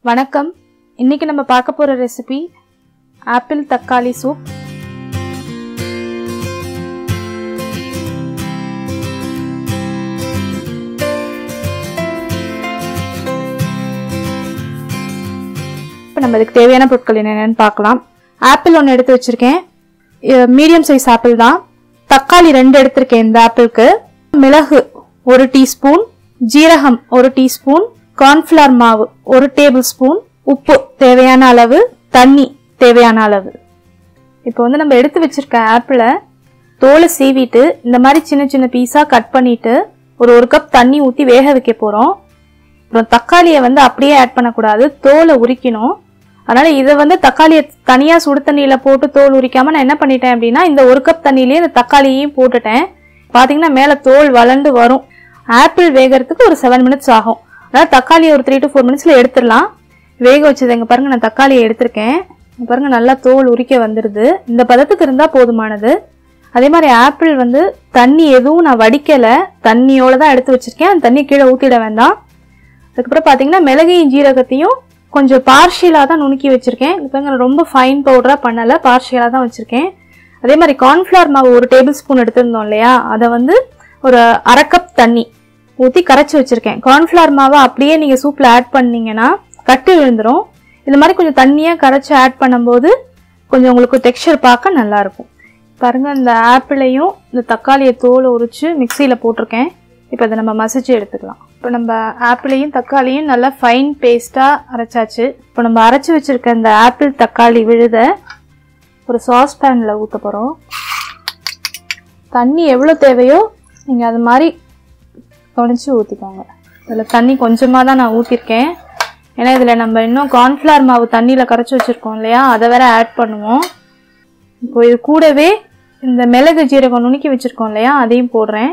வணக்கம் இன்னைக்கு நம்ம பார்க்க போற ரெசிபி ஆப்பிள் தக்காளி சூப் இப்போ நம்ம இதுக்கு தேவையான பொருட்கள் என்னென்னு பார்க்கலாம் ஆப்பிள் ஒன்று எடுத்து வச்சிருக்கேன் மீடியம் சைஸ் ஆப்பிள் தான் தக்காளி ரெண்டு எடுத்திருக்கேன் இந்த ஆப்பிளுக்கு மிளகு ஒரு டீஸ்பூன் ஜீரகம் ஒரு டீஸ்பூன் கார்ன்ஃப்ளவர் மாவு ஒரு டேபிள் ஸ்பூன் உப்பு தேவையான அளவு தண்ணி தேவையான அளவு இப்போ வந்து நம்ம எடுத்து வச்சிருக்க ஆப்பிளை தோலை சீவிட்டு இந்த மாதிரி சின்ன சின்ன பீஸாக கட் பண்ணிட்டு ஒரு ஒரு கப் தண்ணி ஊற்றி வேக வைக்க போகிறோம் அப்புறம் தக்காளியை வந்து அப்படியே ஆட் பண்ணக்கூடாது தோலை உரிக்கணும் அதனால இதை வந்து தக்காளியை தனியாக சுடு தண்ணியில் போட்டு தோல் உரிக்காம நான் என்ன பண்ணிட்டேன் அப்படின்னா இந்த ஒரு கப் தண்ணியிலேயே இந்த தக்காளியையும் போட்டுட்டேன் பார்த்தீங்கன்னா மேலே தோல் வளர்ந்து வரும் ஆப்பிள் வேகறதுக்கு ஒரு செவன் மினிட்ஸ் ஆகும் அதாவது தக்காளியை ஒரு த்ரீ டு ஃபோர் மினிட்ஸில் எடுத்துடலாம் வேக வச்சது இங்கே பாருங்க நான் தக்காளியை எடுத்திருக்கேன் இங்க பாருங்க நல்லா தோல் உரிக்க வந்துடுது இந்த பதத்துக்கு இருந்தால் போதுமானது அதே மாதிரி ஆப்பிள் வந்து தண்ணி எதுவும் நான் வடிக்கலை தண்ணியோட தான் எடுத்து வச்சிருக்கேன் அந்த தண்ணி கீழே ஊற்றிட வேண்டாம் அதுக்கப்புறம் பார்த்தீங்கன்னா மிளகையும் ஜீரகத்தையும் கொஞ்சம் பார்ஷியலாக தான் நுணுக்கி வச்சுருக்கேன் இப்போ நான் ரொம்ப ஃபைன் பவுடராக பண்ணலை பார்ஷியலாக தான் வச்சுருக்கேன் அதே மாதிரி கார்ன்ஃப்ளவர் மாவு ஒரு டேபிள் ஸ்பூன் எடுத்திருந்தோம் இல்லையா அதை வந்து ஒரு அரை கப் தண்ணி ஊற்றி கரைச்சி வச்சுருக்கேன் கார்ன்ஃப்ளவர் மாவை அப்படியே நீங்கள் சூப்பில் ஆட் பண்ணீங்கன்னா கட்டு விழுந்துடும் இந்த மாதிரி கொஞ்சம் தண்ணியாக கரைச்சி ஆட் பண்ணும்போது கொஞ்சம் உங்களுக்கு டெக்ஸ்சர் பார்க்க நல்லாயிருக்கும் பாருங்க இந்த ஆப்பிளையும் இந்த தக்காளியை தோலை உரித்து மிக்சியில் போட்டிருக்கேன் இப்போ அதை நம்ம மசிச்சு எடுத்துக்கலாம் இப்போ நம்ம ஆப்பிளையும் தக்காளியும் நல்லா ஃபைன் பேஸ்ட்டாக அரைச்சாச்சு இப்போ நம்ம அரைச்சி வச்சிருக்க இந்த ஆப்பிள் தக்காளி விழுத ஒரு சாஸ் பேனில் ஊற்ற போகிறோம் தண்ணி எவ்வளோ தேவையோ நீங்கள் அது மாதிரி குறைச்சி ஊற்றிக்கோங்க இதில் தண்ணி கொஞ்சமாக தான் நான் ஊற்றிருக்கேன் ஏன்னா இதில் நம்ம இன்னும் கார்ன்ஃப்ளவர் மாவு தண்ணியில் கரைச்சி வச்சுருக்கோம் இல்லையா அதை வேற ஆட் பண்ணுவோம் இப்போ இது கூடவே இந்த மிளகு ஜீரகம் நுணுக்கி வச்சுருக்கோம் இல்லையா அதையும் போடுறேன்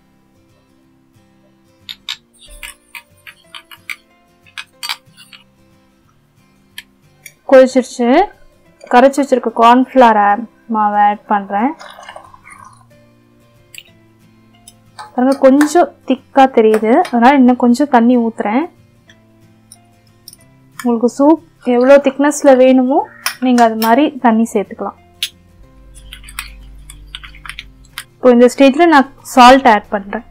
கொதிச்சிருச்சு கரைச்சி வச்சிருக்க கார்ன்ஃப்ளவர் மாவை ஆட் பண்ணுறேன் பாருங்க கொஞ்சம் திக்காக தெரியுது அதனால் இன்னும் கொஞ்சம் தண்ணி ஊற்றுறேன் உங்களுக்கு சூப் எவ்வளோ திக்னஸில் வேணுமோ நீங்கள் அது மாதிரி தண்ணி சேர்த்துக்கலாம் இப்போ இந்த ஸ்டேஜில் நான் சால்ட் ஆட் பண்ணுறேன்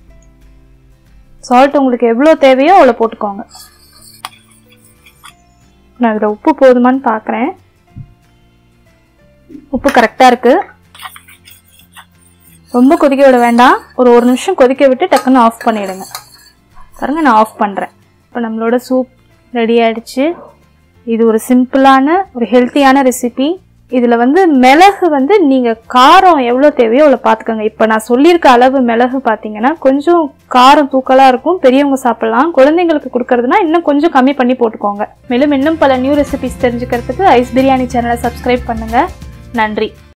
சால்ட் உங்களுக்கு எவ்வளோ தேவையோ அவ்வளோ போட்டுக்கோங்க நான் இதில் உப்பு போதுமான்னு பார்க்குறேன் உப்பு கரெக்டாக இருக்குது ரொம்ப கொதிக்க விட வேண்டாம் ஒரு ஒரு நிமிஷம் கொதிக்க விட்டு டக்குன்னு ஆஃப் பண்ணிவிடுங்க பாருங்க நான் ஆஃப் பண்ணுறேன் இப்போ நம்மளோட சூப் ரெடி ஆயிடுச்சு இது ஒரு சிம்பிளான ஒரு ஹெல்த்தியான ரெசிபி இதில் வந்து மிளகு வந்து நீங்கள் காரம் எவ்வளோ தேவையோ அவ்வளோ பார்த்துக்கோங்க இப்போ நான் சொல்லியிருக்க அளவு மிளகு பார்த்தீங்கன்னா கொஞ்சம் காரம் தூக்கலாக இருக்கும் பெரியவங்க சாப்பிட்லாம் குழந்தைங்களுக்கு கொடுக்கறதுனா இன்னும் கொஞ்சம் கம்மி பண்ணி போட்டுக்கோங்க மேலும் இன்னும் பல நியூ ரெசிபிஸ் தெரிஞ்சுக்கிறதுக்கு ஐஸ் பிரியாணி சேனலை சப்ஸ்கிரைப் பண்ணுங்கள் நன்றி